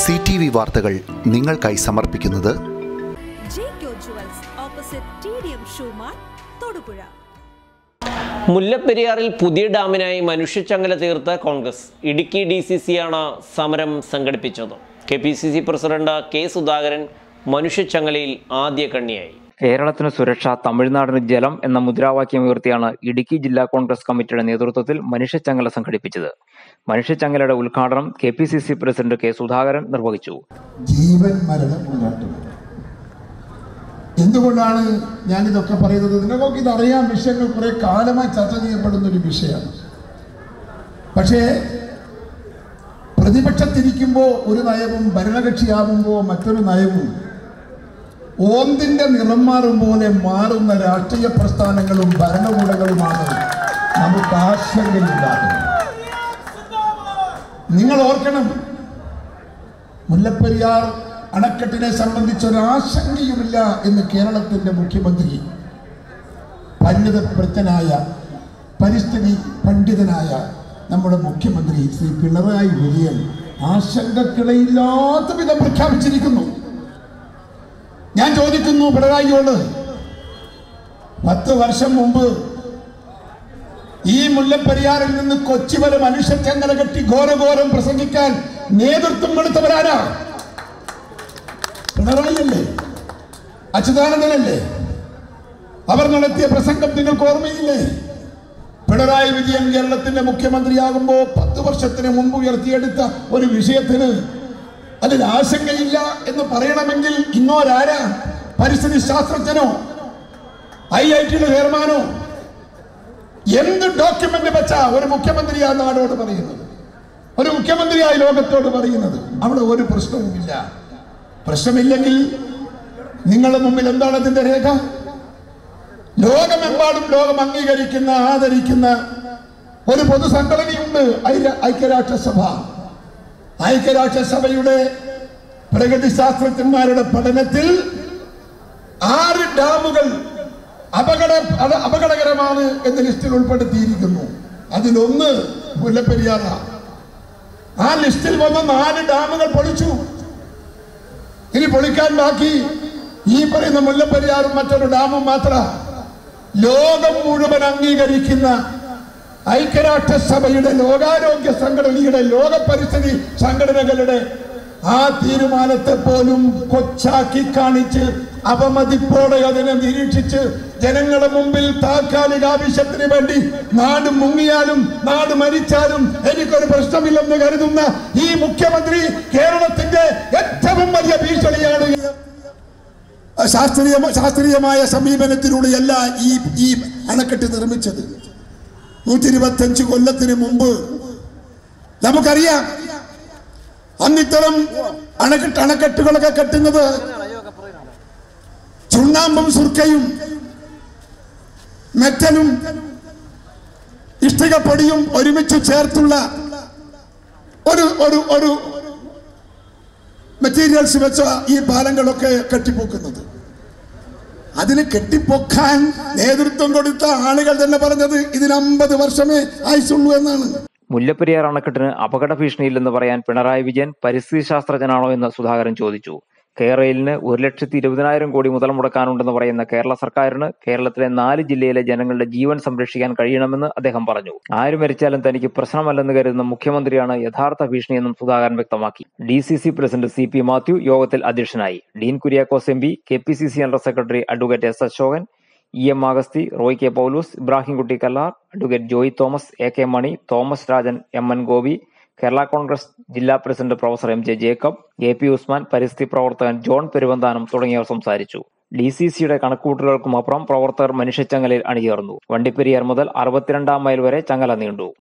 C T V വാർത്തകൾ നിങ്ങൾക്കായി സമർപ്പിക്കുന്നത് Jaico jewels opposite T D M ഷൂമാർ തൊടുപുഴ മുല്ലപ്പെരിയാറിൽ പുതിയ ഡാമിനായി മനുഷ്യച്ചങ്ങല തീർത്ത കോൺഗ്രസ് ഇടുക്കി ഡി സി സിയാണ് സമരം സംഘടിപ്പിച്ചത് K P C C president K Sudhakaran മനുഷ്യച്ചങ്ങലയിൽ ആദ്യ കണ്ണിയായി കേരളത്തിന് സുരക്ഷ തമിഴ്നാടിന് ജലം എന്ന മുദ്രാവാക്യം ഉയർത്തിയാണ് ഇടുക്കി ജില്ലാ കോൺഗ്രസ് കമ്മിറ്റിയുടെ നേതൃത്വത്തിൽ മനുഷ്യച്ചങ്ങല സംഘടിപ്പിച്ചത് മനുഷ്യച്ചങ്ങലയുടെ ഉദ്ഘാടനം K P C C president K Sudhakaran നിർവഹിച്ചു ജീവൻ മരണം പോരാട്ടം എന്തുകൊണ്ടാണ് ഞാനിതൊക്കെ പറയുന്നത് നിങ്ങൾക്കൊക്കെ ഇതറിയാം വിഷയങ്ങൾ കുറെ കാലമായി ചർച്ച ചെയ്യപ്പെടുന്ന ഒരു വിഷയമാണ് പക്ഷേ പ്രതിപക്ഷത്തിരിക്കുമ്പോൾ ഒരു നയവും ഭരണകക്ഷിയാകുമ്പോൾ മറ്റൊരു നയവും ഓന്തിന്റെ നിറം മാറും പോലെ മാറുന്ന രാഷ്ട്രീയ പ്രസ്ഥാനങ്ങളും ഭരണകൂടങ്ങളുമാണ് നമുക്ക് ആശങ്കയുണ്ടാകുന്നത് നിങ്ങൾ ഓർക്കണം മുല്ലപ്പെരിയാർ അണക്കെട്ടിനെ സംബന്ധിച്ച് ഒരാശങ്കയുമില്ല എന്ന് കേരളത്തിന്റെ മുഖ്യമന്ത്രി പരിണിതപ്രജ്ഞനായ പരിസ്ഥിതി പണ്ഡിതനായ നമ്മുടെ മുഖ്യമന്ത്രി ശ്രീ പിണറായി വിജയൻ ആശങ്കക്കിടയില്ലാത്ത വിധം പ്രഖ്യാപിച്ചിരിക്കുന്നു ഞാൻ ചോദിക്കുന്നു പിണറായിയോട് പത്ത് വർഷം മുമ്പ് ഈ മുല്ലപ്പെരിയാറിൽ നിന്ന് കൊച്ചി വരെ മനുഷ്യച്ചങ്ങല കെട്ടി ഘോരഘോരം പ്രസംഗിക്കാൻ നേതൃത്വം കൊടുത്തവരാരാ പിണറായിയല്ലേ അച്യുതാനന്ദനല്ലേ അവർ നടത്തിയ പ്രസംഗം നിങ്ങൾക്ക് ഓർമ്മയില്ലേ പിണറായി വിജയൻ കേരളത്തിന്റെ മുഖ്യമന്ത്രിയാകുമ്പോൾ പത്ത് വർഷത്തിന് മുമ്പ് ഉയർത്തിയെടുത്ത ഒരു വിഷയത്തിന് അതിൽ ആശങ്കയില്ല എന്ന് പറയണമെങ്കിൽ ഇന്നോരാരാ പരിസ്ഥിതി ശാസ്ത്രജ്ഞനോ ഐ ഐ ടിയുടെ ചെയർമാനോ എന്ത് ഡോക്യുമെന്റ് വെച്ച ഒരു മുഖ്യമന്ത്രി ആ നാടോട് പറയുന്നത് ഒരു മുഖ്യമന്ത്രിയായി ലോകത്തോട് പറയുന്നത് അവിടെ ഒരു പ്രശ്നവുമില്ല പ്രശ്നമില്ലെങ്കിൽ നിങ്ങളുടെ മുമ്പിൽ എന്താണ് അതിന്റെ രേഖ ലോകമെമ്പാടും ലോകം അംഗീകരിക്കുന്ന ആദരിക്കുന്ന ഒരു പൊതുസംഘടനയുണ്ട് ഐക്യ- ഐക്യരാഷ്ട്രസഭ ഐക്യരാഷ്ട്രസഭയുടെ പ്രകൃതി ശാസ്ത്രജ്ഞന്മാരുടെ പഠനത്തിൽ ആറ് ഡാമുകൾ അപകട അപ- അപകടകരമാണ് എന്ന ലിസ്റ്റിൽ ഉൾപ്പെടുത്തിയിരിക്കുന്നു അതിലൊന്ന് മുല്ലപ്പെരിയാറാണ് ആ ലിസ്റ്റിൽ വന്ന നാല് ഡാമുകൾ പൊളിച്ചു ഇനി പൊളിക്കാൻ ബാക്കി ഈ പറയുന്ന മുല്ലപ്പെരിയാറും മറ്റൊരു ഡാമും മാത്ര ലോകം മുഴുവൻ അംഗീകരിക്കുന്ന ഐക്യരാഷ്ട്രസഭയുടെ ലോകാരോഗ്യ സംഘടനയുടെ ലോക പരിസ്ഥിതി സംഘടനകളുടെ ആ തീരുമാനത്തെ പോലും കൊച്ചാക്കി കാണിച്ച് അപമതിപ്പോടെ അതിനെ നിരീക്ഷിച്ച് ജനങ്ങളുടെ മുമ്പിൽ താൽക്കാലിക ആവശ്യത്തിന് വേണ്ടി നാട് മുങ്ങിയാലും നാട് മരിച്ചാലും എനിക്കൊരു പ്രശ്നമില്ലെന്ന് കരുതുന്ന ഈ മുഖ്യമന്ത്രി കേരളത്തിന്റെ ഏറ്റവും വലിയ ഭീഷണിയാണ് ശാസ്ത്രീയ ശാസ്ത്രീയമായ സമീപനത്തിലൂടെയല്ല ഈ ഈ അണക്കെട്ട് നിർമ്മിച്ചത് നൂറ്റി ഇരുപത്തഞ്ച് കൊല്ലത്തിന് മുമ്പ് നമുക്കറിയാം അന്നിത്തരം അണക്കെട്ട് അണക്കെട്ടുകളൊക്കെ കെട്ടുന്നത് ചുണ്ണാമ്പും സുർക്കയും മെറ്റലും ഇഷ്ടികപ്പൊടിയും ഒരുമിച്ച് ചേർത്തുള്ള ഒരു ഒരു ഒരു മെറ്റീരിയൽസ് വെച്ച ഈ പാലങ്ങളൊക്കെ കെട്ടിപ്പോക്കുന്നത് അതിന് കെട്ടിപ്പൊക്കാൻ നേതൃത്വം കൊടുത്ത ആളുകൾ തന്നെ പറഞ്ഞത് ഇതിന് അമ്പത് വർഷമേ ആയുസുള്ളൂ എന്നാണ് മുല്ലപ്പെരിയാർ അണക്കെട്ടിന് അപകട ഭീഷണിയില്ലെന്ന് പറയാൻ പിണറായി വിജയൻ പരിസ്ഥിതി ശാസ്ത്രജ്ഞനാണോ എന്ന് സുധാകരൻ ചോദിച്ചു കേരളയിലിന് ഒരു ലക്ഷത്തി ഇരുപതിനായിരം കോടി മുതൽ മുടക്കാനുണ്ടെന്ന് പറയുന്ന കേരള സർക്കാരിന് കേരളത്തിലെ നാല് ജില്ലയിലെ ജനങ്ങളുടെ ജീവൻ സംരക്ഷിക്കാൻ കഴിയണമെന്ന് അദ്ദേഹം പറഞ്ഞു ആര് മരിച്ചാലും തനിക്ക് പ്രശ്നമല്ലെന്ന് കരുതുന്ന മുഖ്യമന്ത്രിയാണ് യഥാർത്ഥ ഭീഷണിയെന്നും സുധാകരൻ വ്യക്തമാക്കി D C C president C P Mathew യോഗത്തിൽ അധ്യക്ഷനായി Dean Kuriakose M P K P C C general secretary advocate S Ashokan E M Augusthy Roy K Paulose Ibrahimkutty Kallar advocate Joy Thomas A K Mani Thomas Rajan M N Gopi Kerala Congress ജില്ലാ president professor M J Jacob A P Usman പരിസ്ഥിതി പ്രവർത്തകൻ ജോൺ പെരുവന്താനം തുടങ്ങിയവർ സംസാരിച്ചു D C സിയുടെ കണക്കുകൂട്ടലുകൾക്കും അപ്പുറം പ്രവർത്തകർ മനുഷ്യച്ചങ്ങലയിൽ അണിചേർന്നു വണ്ടിപ്പെരിയാർ മുതൽ അറുപത്തിരണ്ടാം മൈൽ വരെ ചങ്ങല നീണ്ടു